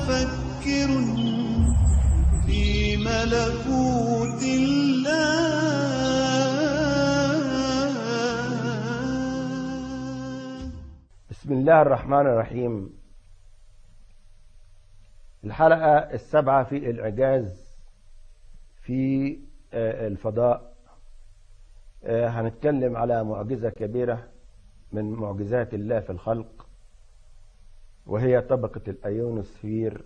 مفكر في ملكوت الله بسم الله الرحمن الرحيم الحلقة السابعة في الإعجاز في آه، الفضاء آه، هنتكلم على معجزة كبيرة من معجزات الله في الخلق وهي طبقة الأيونوسفير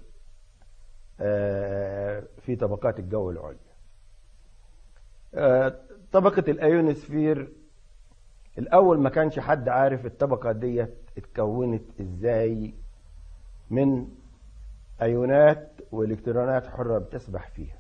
آه، في طبقات الجو العليا آه، طبقة الأيونوسفير الأول ما كانش حد عارف الطبقة ديت اتكونت ازاي من أيونات وإلكترونات حرة بتسبح فيها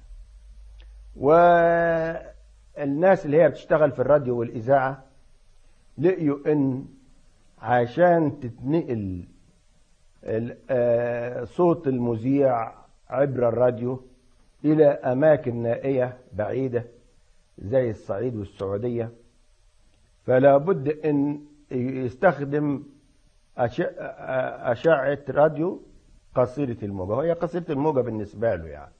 والناس اللي هي بتشتغل في الراديو والإذاعة لقيوا إن عشان تتنقل ال- آه، صوت المذيع عبر الراديو إلى أماكن نائية بعيدة زي الصعيد والسعودية فلا بد ان يستخدم أش- أشعة راديو قصيرة الموجة وهي قصيرة الموجة بالنسبة له يعني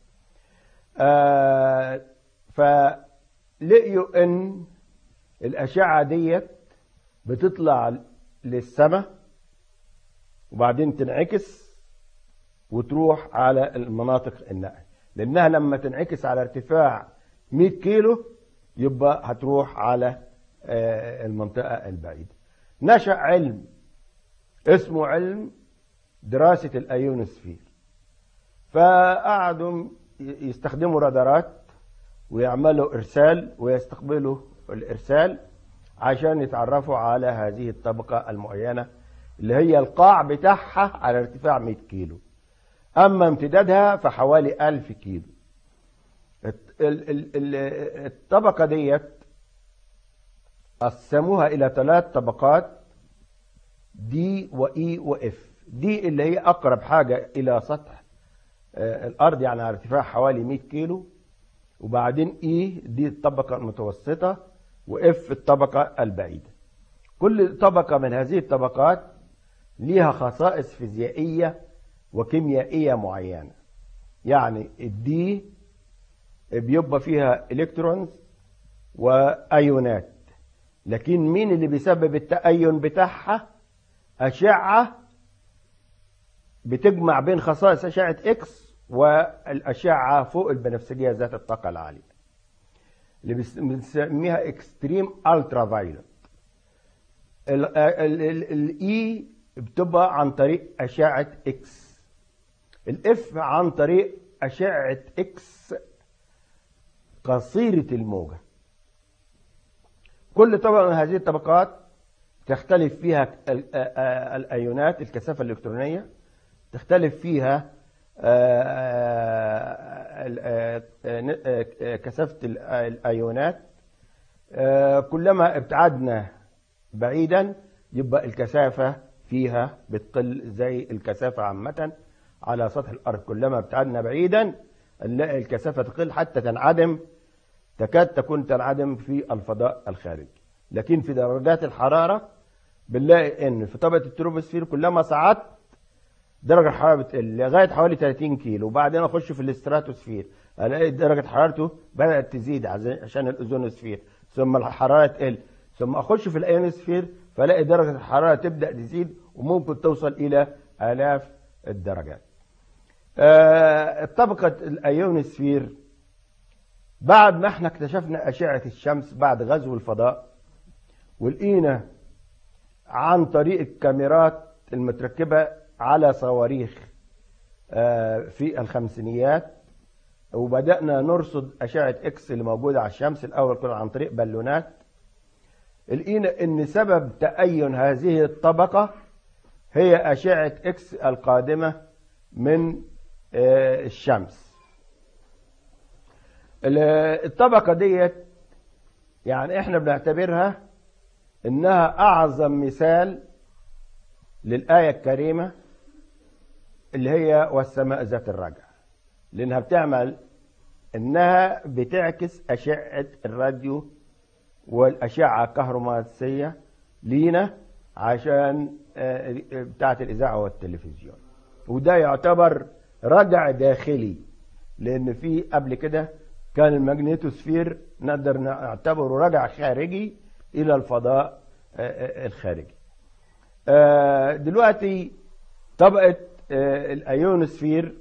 آه فلقيوا ان الأشعة ديت بتطلع للسماء وبعدين تنعكس وتروح على المناطق النائية لأنها لما تنعكس على ارتفاع 100 كيلو يبقى هتروح على آه، المنطقة البعيدة نشأ علم اسمه علم دراسة الأيونوسفير فقعدوا يستخدموا رادارات ويعملوا إرسال ويستقبلوا الإرسال عشان يتعرفوا على هذه الطبقة المعينة اللي هي القاع بتاعها على ارتفاع 100 كيلو أما امتدادها فحوالي 1000 كيلو الت- ال- ال- ال- الطبقة ديت قسموها إلى ثلاث طبقات دي وإي وإف دي اللي هي أقرب حاجة إلى سطح آه، الأرض يعني على ارتفاع حوالي 100 كيلو وبعدين إي دي الطبقة المتوسطة وإف الطبقة البعيدة كل طبقة من هذه الطبقات ليها خصائص فيزيائية وكيميائية معينة يعني الدي بيبقى فيها إلكترونز وأيونات لكن مين اللي بيسبب التأين بتاعها أشعة بتجمع بين خصائص أشعة إكس والأشعة فوق البنفسجية ذات الطاقة العالية اللي بس- بنسميها اكستريم الترا فايلوت الاي بتبقى عن طريق أشعة إكس الاف عن طريق أشعة إكس قصيرة الموجة كل طبقة من هذه الطبقات تختلف فيها ال- آ- آ- الأيونات الكثافة الإلكترونية تختلف فيها آ- آ- ال- آ- آ- آ- كثافة ال- الأيونات آ، كلما ابتعدنا بعيدا يبقى الكثافة فيها بتقل زي الكثافة عامة على سطح الأرض كلما ابتعدنا بعيدا نلاقي الكثافة تقل حتى تنعدم تكاد تكون تنعدم في الفضاء الخارجي لكن في درجات الحرارة بنلاقي ان في طبقة التروبوسفير كلما صعدت درجة الحرارة بتقل لغاية حوالي 30 كيلو وبعدين اخش في الاستراتوسفير الاقي درجة حرارته بدأت تزيد عز- عشان الاوزونوسفير ثم الحرارة تقل ثم اخش في الايونوسفير فلاقي درجة الحرارة تبدأ تزيد وممكن توصل الى آلاف الدرجات آه، طبقة الايونوسفير بعد ما احنا اكتشفنا أشعة الشمس بعد غزو الفضاء ولقينا عن طريق الكاميرات المتركبة على صواريخ آه، في الخمسينيات وبدأنا نرصد أشعة إكس اللي موجودة على الشمس الأول كنا عن طريق بالونات لقينا إن سبب تأين هذه الطبقة هي أشعة إكس القادمة من آه، الشمس ال- الطبقة ديت يعني احنا بنعتبرها انها اعظم مثال للآية الكريمة اللي هي والسماء ذات الرجع لانها بتعمل انها بتعكس اشعة الراديو والاشعة الكهرومغناطيسية لينا عشان آه، بتاعة الاذاعة والتلفزيون وده يعتبر رجع داخلي لان في قبل كده كان الماجنيتوسفير نقدر نعتبره رجع خارجي الى الفضاء آه، آه، الخارجي آه، دلوقتي طبقة آه، الايونوسفير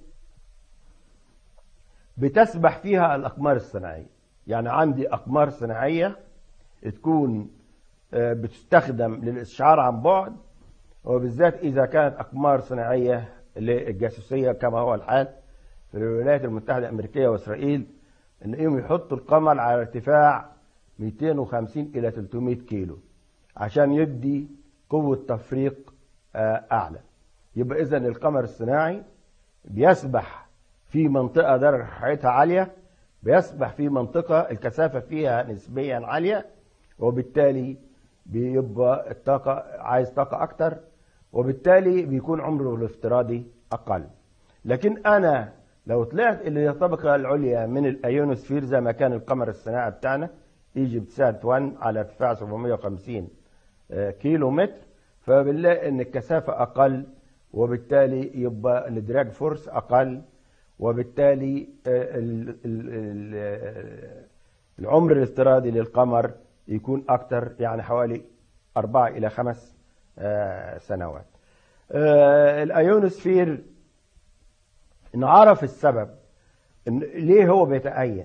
بتسبح فيها الاقمار الصناعية يعني عندي اقمار صناعية تكون آه، بتستخدم للاشعار عن بعد وبالذات اذا كانت اقمار صناعية للجاسوسية كما هو الحال في الولايات المتحدة الامريكية واسرائيل انهم يحطوا القمر على ارتفاع 250 الى 300 كيلو عشان يدي قوة تفريق آه، اعلى يبقى اذا القمر الصناعي بيسبح في منطقة درجة حرارتها عالية بيسبح في منطقة الكثافة فيها نسبيا عالية وبالتالي بيبقى الطاقة عايز طاقة أكتر وبالتالي بيكون عمره الافتراضي أقل لكن أنا لو طلعت إلى الطبقة العليا من الأيونوسفير زي ما كان القمر الصناعي بتاعنا ايجيبت سات 1 على ارتفاع 750 آه، كيلو متر فبنلاقي ان الكثافة اقل وبالتالي يبقى الدراج فورس اقل وبالتالي آه، ال- ال- ال- آه، العمر الافتراضي للقمر يكون اكتر يعني حوالي أربعة إلى خمس آه، سنوات آه، الأيونوسفير نعرف السبب إن ليه هو بيتأين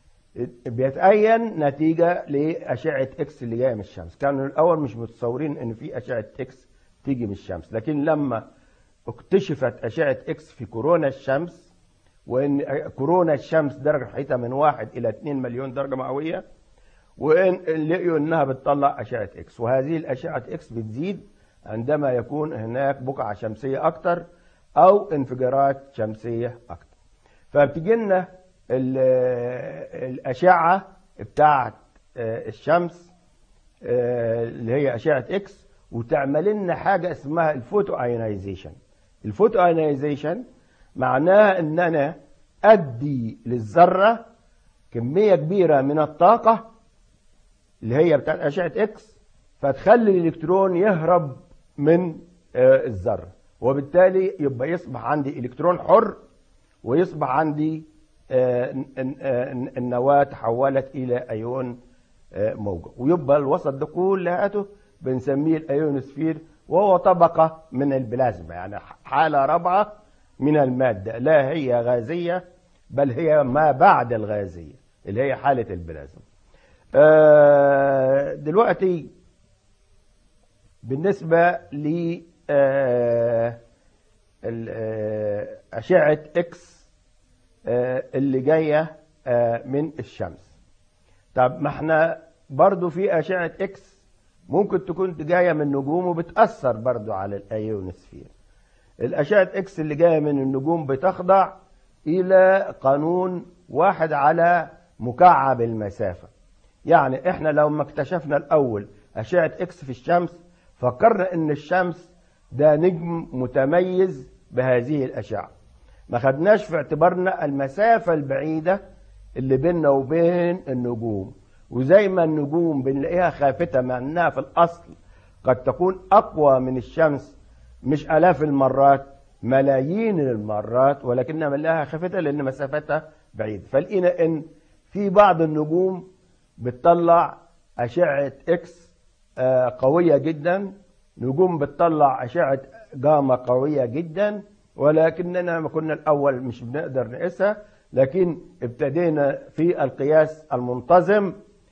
بيتأين نتيجة لأشعة إكس اللي جاية من الشمس كانوا الأول مش متصورين إن في أشعة إكس تيجي من الشمس لكن لما اكتشفت أشعة إكس في كورونا الشمس وإن كورونا الشمس درجة حرارتها من واحد إلى 2 مليون درجة مئوية وإن لقيوا إنها بتطلع أشعة إكس وهذه الأشعة إكس بتزيد عندما يكون هناك بقعة شمسية أكتر أو انفجارات شمسية أكتر فبتجي لنا ال- الأشعة بتاعت آه، الشمس آه، اللي هي أشعة إكس وتعمل لنا حاجة اسمها الفوتو ايونايزيشن الفوتو ايونايزيشن معناها ان انا ادي للذرة كمية كبيرة من الطاقة اللي هي بتاعت أشعة إكس فتخلي الإلكترون يهرب من آه، الذرة وبالتالي يبقى يصبح عندي إلكترون حر ويصبح عندي آه، ن- ن- آه، ن- النواة تحولت إلى أيون آه، موجة ويبقى الوسط ده كلها بنسميه الأيونوسفير وهو طبقة من البلازما يعني حالة رابعة من المادة لا هي غازية بل هي ما بعد الغازية اللي هي حالة البلازما آه، دلوقتي بالنسبة ل آه، ال- آه، أشعة إكس آه، اللي جاية آه، من الشمس طب ما احنا برضو في أشعة إكس ممكن تكون جاية من نجوم وبتأثر برضو على الأيونوسفير الأشعة إكس اللي جاية من النجوم بتخضع إلى قانون واحد على مكعب المسافة يعني احنا لو ما اكتشفنا الأول أشعة إكس في الشمس فكرنا إن الشمس ده نجم متميز بهذه الأشعة ما خدناش في اعتبارنا المسافة البعيدة اللي بيننا وبين النجوم وزي ما النجوم بنلاقيها خافتة مع انها في الاصل قد تكون اقوى من الشمس مش الاف المرات ملايين المرات ولكنها بنلاقيها خافتة لان مسافتها بعيدة فلقينا ان في بعض النجوم بتطلع اشعة اكس آه، قوية جدا نجوم بتطلع اشعة جاما قوية جدا ولكننا ما كنا الاول مش بنقدر نقيسها لكن ابتدينا في القياس المنتظم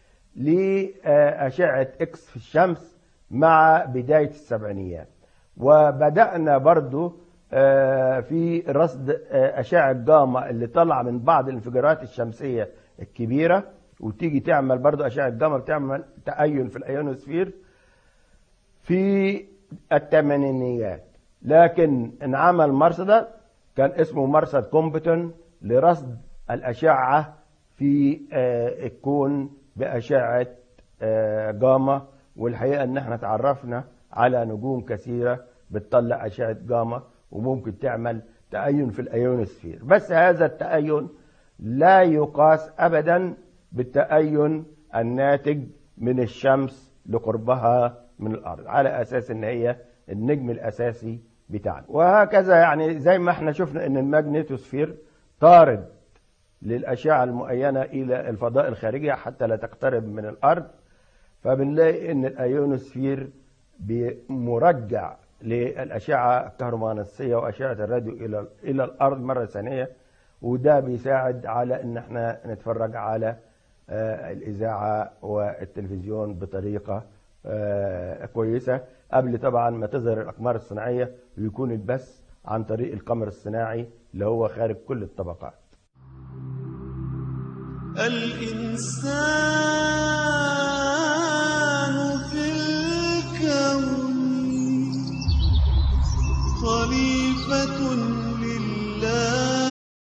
لأشعة إكس في الشمس مع بداية السبعينيات وبدأنا برضو آه، في رصد آه، أشعة جاما اللي طلع من بعض الانفجارات الشمسية الكبيرة وتيجي تعمل برضو أشعة جاما بتعمل تأين في الأيونوسفير في الثمانينيات لكن انعمل مرصد كان اسمه مرصد كومبتون لرصد الأشعة في آه، الكون بأشعة آه، جاما والحقيقة ان احنا تعرفنا على نجوم كثيرة بتطلع أشعة جاما وممكن تعمل تأين في الأيونوسفير بس هذا التأين لا يقاس أبدا بالتأين الناتج من الشمس لقربها من الأرض على أساس ان هي النجم الأساسي بتاعنا وهكذا يعني زي ما احنا شفنا ان الماجنيتوسفير طارد للأشعة المؤينة إلى الفضاء الخارجي حتى لا تقترب من الأرض فبنلاقي ان الايونوسفير مرجع للاشعه الكهرومغناطيسيه واشعه الراديو الى الى الارض مره ثانيه وده بيساعد على ان احنا نتفرج على آه، الاذاعه والتلفزيون بطريقه آه، كويسه قبل طبعا ما تظهر الاقمار الصناعيه ويكون البث عن طريق القمر الصناعي اللي هو خارج كل الطبقات الإنسان في الكون خليفة